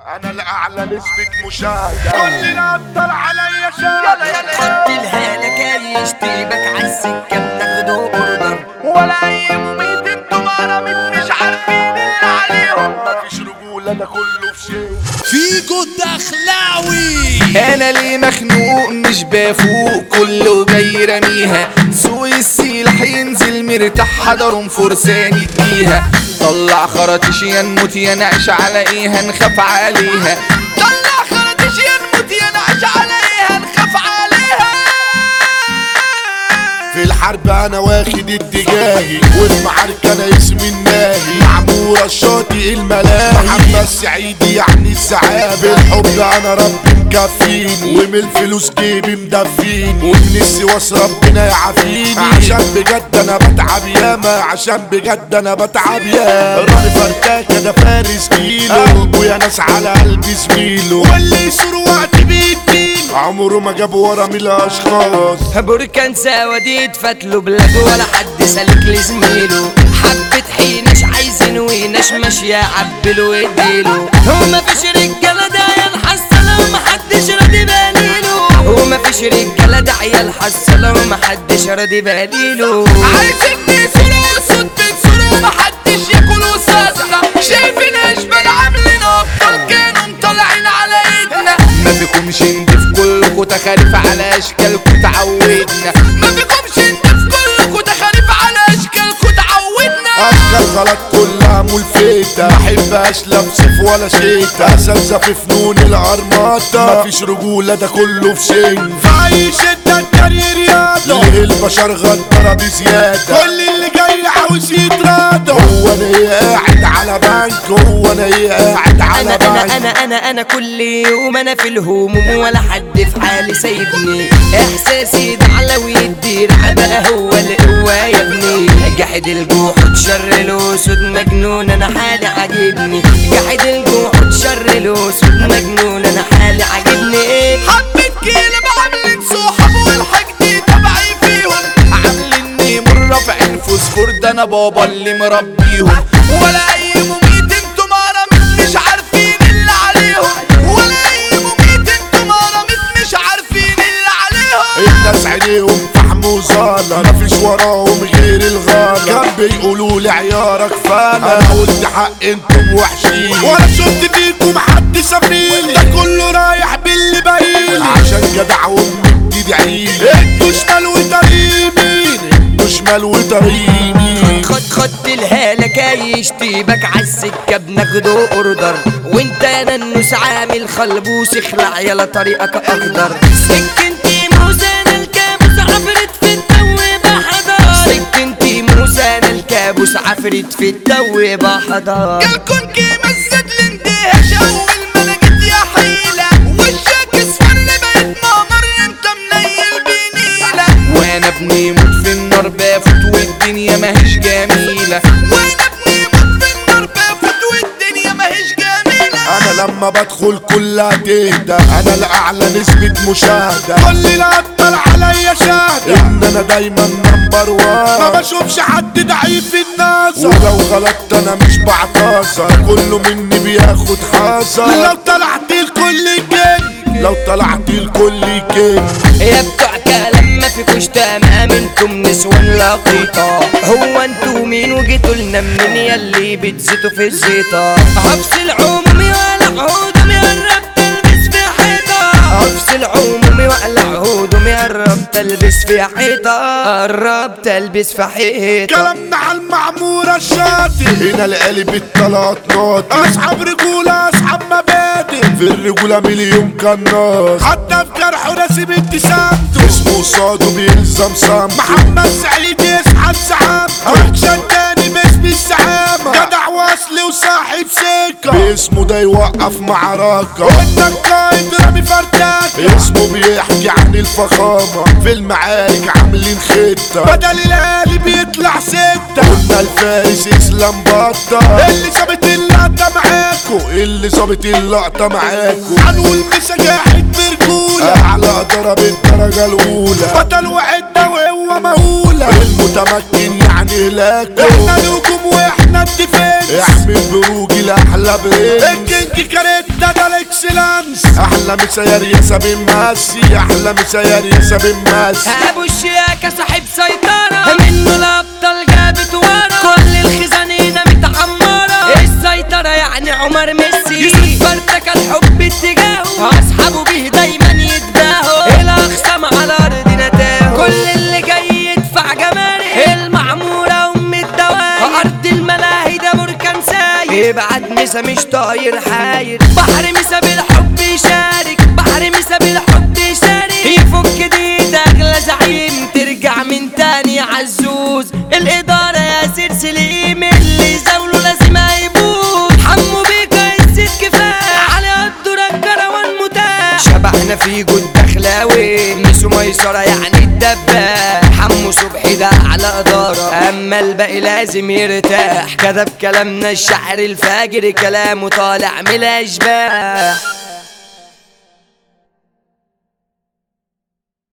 انا الاعلى نسبة مشاهدة كلنا ابطال عليا شاهد بدلها لك يشتيبك عالسكة بتاخده اوردر ولا اي مميت انتوا مرامت مش عارفين اللي عليهم مفيش رجولة ده كله في شيء فيجو الدخلاوي انا ليه مخنوق مش بفوق كله جاي رميها سوق السلاح ينزل مرتاح حضرهم فرسان يديها طلع خرطيش يا نموت يا نعيش على ايه هنخاف عليها طلع خرطيش يا نموت يا نعيش على ايه هنخاف عليها في الحرب انا واخد اتجاهي والمعارك انا اسمي الناهي معمورة الشاطئ الملاهي محمد سعيدي يعني السعادة بالحب انا ربي مكفيني ومن الفلوس جيبي مدفيني ومن السواس ربنا يعافيني عشان بجد انا بتعب ياما عشان بجد انا بتعب ياما رامي فرتاكة ده فارس كيلو قلبه يا ناس على قلبي زميله واللي يسور وقت بيديني عمره ما جاب ورا من الاشخاص بركان سواديد فتلو بلاد ولا حد سالك لزميله حبة حيناش عايزين ويناش ماشية عبله واديله وما فيش رجالة ده ينحصل ومحدش راضي باليله وما فيش رجالة ده عيال حصل ومحدش راضي باليله عايزين صورة وصوت صورة ومحدش ياكل وساسنا شايفين اشبال عاملين ابطال كانوا مطلعين على ايدنا ما فيكمش نضيف كلكوا تخاريف على اشكالكوا تعودنا ما فيكمش نضيف كلكوا تخاريف على اشكالكوا تعودنا اشكال غلط كلها ملفتة محبهاش لا بسيف ولا شيتا اساتذة في فنون العرماطة مفيش رجولة ده كله في شين في اي شدة الجري رياضة ليه البشر غدارة بزيادة كل اللي جاي عاوز يتراضى هو انا ايه قاعد على بنك هو انا ايه قاعد انا على انا بنك انا انا انا كل يوم انا في الهموم ولا حد في حالي سايبني احساسي ده على ويدي بقى هو القوة يا ابني جحد الجوع شر الاسود مجنون انا حالي عاجبني جحد الجوع شر الاسود مجنون انا حالي عاجبني حبة كيلة بعمل صحاب والحاجتي تبعي فيهم عاملني من رفع الفوسفور ده انا بابا اللي مربيهم ولا اي مميت انتوا مرامت مش عارفين اللي عليهم ولا اي مميت انتوا مرامت مش عارفين اللي عليهم الناس عينيهم فحم وزالة مفيش وراهم غير الغالة كان بيقولوا لي عيارك فانا انا قلت حق انتم وحشين ولا شفت فيكم حد سفيل ده كله رايح باللي باين عشان جدع وامي بتدعيلي انتوا شمال وطريقين انتوا شمال وطريقين خد خد الهالك يشتيبك عالسكة بناخده اوردر وانت يا ننوس عامل خلبوس اخلع يلا طريقك اخضر سكنتي موسى انا الكابوس عفرت في التو بحضر سكنتي موسى انا الكابوس عفرت في التو بحضر جالكم كيما الزد الاندهاش اول ما انا جيت يا حيلة وشك اصفر بقيت مقمر انت منيل بنيلة وانا ابني موت في النار بافوت والدنيا ماهيش جميلة وانا ابني موت في النار بافوت والدنيا ماهيش جميلة انا لما بدخل كلها تهدى انا الاعلى نسبة مشاهدة كل الابطال عليا شاهدة ان انا دايما نمبر وان ما بشوفش حد ضعيف في النظر ولو غلطت انا مش بعتذر كله مني بياخد حذر لو طلعت الكل جن لو طلعت الكل جن يا بتوع كلام ما فيكوش تمام انتم نسوان لقيطة هو انتوا مين وجيتوا لنا منين ياللي بتزيتوا في الزيطة حبس العمومي ولا عودهم يقرب تلبس في حيطة حبس العمومي ولا عودهم يقرب تلبس في حيطة قرب تلبس في حيطة كلامنا على المعمورة الشاطئ هنا القلب الطلعت ناطق اصحاب رجولة اصحاب مبادئ في الرجولة مليون قناص حتى في جرحه راسم ابتسامته اسمه صاده بيلزم صمته محمد سعيد يسحب سحابته اكشن تاني باسم السحابة جدع واصلي وصاحب سكة باسمه ده يوقف معركة وانت قائد رامي فرداكة اسمه بيحكي عن الفخامة في المعارك عاملين خطة بدل الالي بيطلع ستة قلنا الفارس اسلام بطة اللي سابت اللقطة معاكو اللي سابت اللقطة معاكو هنقول مسجاحد برجولة اعلى ضرب الدرجة الاولى بطل وعدة وهو مهولة متمكن يعني هلاك احنا الهجوم واحنا الديفنس احمي بروج الاحلى برنس الكينج كاريتا ده الاكسلانس احلى مسير يا سابين ماسي احلى مسير يا سابين ماسي ابو الشياكة صاحب سيطرة منه الابطال جابت ورا كل الخزانينة متعمرة السيطرة يعني عمر ميسي يوسف برتك الحب اتجاهه اصحابه بيه دايما يتباهوا الاخصام على ارضنا تاهوا كل اللي جاي يدفع جمارك المعمورة ام الدواير ارض الملاهي ده بركان ساير ابعت مسا مش طاير حاير بحر مسا بالحب يشارك بحر مسا بالحب يشارك يفك ديد اغلى زعيم ترجع من تاني عزوز الادارة يا سير سليم اللي زاوله لازم هيبوظ حمو بيكا الزيت كفاية على قدر الكروان متاح شبحنا في جود دخلاوي ميسو ميسرة يعني الدباح حمو صبحي ده على إدارة أما الباقي لازم يرتاح كذب كلامنا الشعر الفاجر كلامه طالع من الأشباح